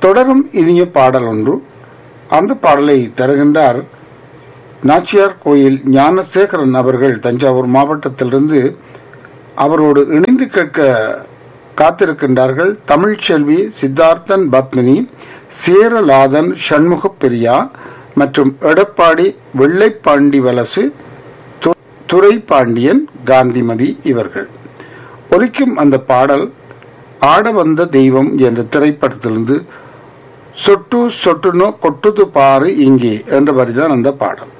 தொடரும் இனிய பாடல் ஒன்று அந்த பாடலை தருகின்றார் நாச்சியார் கோயில் ஞானசேகரன் அவர்கள் தஞ்சாவூர் மாவட்டத்திலிருந்து அவரோடு இணைந்து கேட்க காத்திருக்கின்றார்கள் தமிழ்ச்செல்வி சித்தார்த்தன் பத்மினி சேரலாதன் சண்முக பெரியா மற்றும் எடப்பாடி வெள்ளைப்பாண்டி வலசு து- துரைப்பாண்டியன் காந்திமதி இவர்கள் ஒலிக்கும் அந்த பாடல் ஆட வந்த தெய்வம் என்ற திரைப்படத்திலிருந்து சொட்டு சொட்டுனோ கொட்டுது பாரு இங்கே என்ற வரிதான் அந்த பாடல்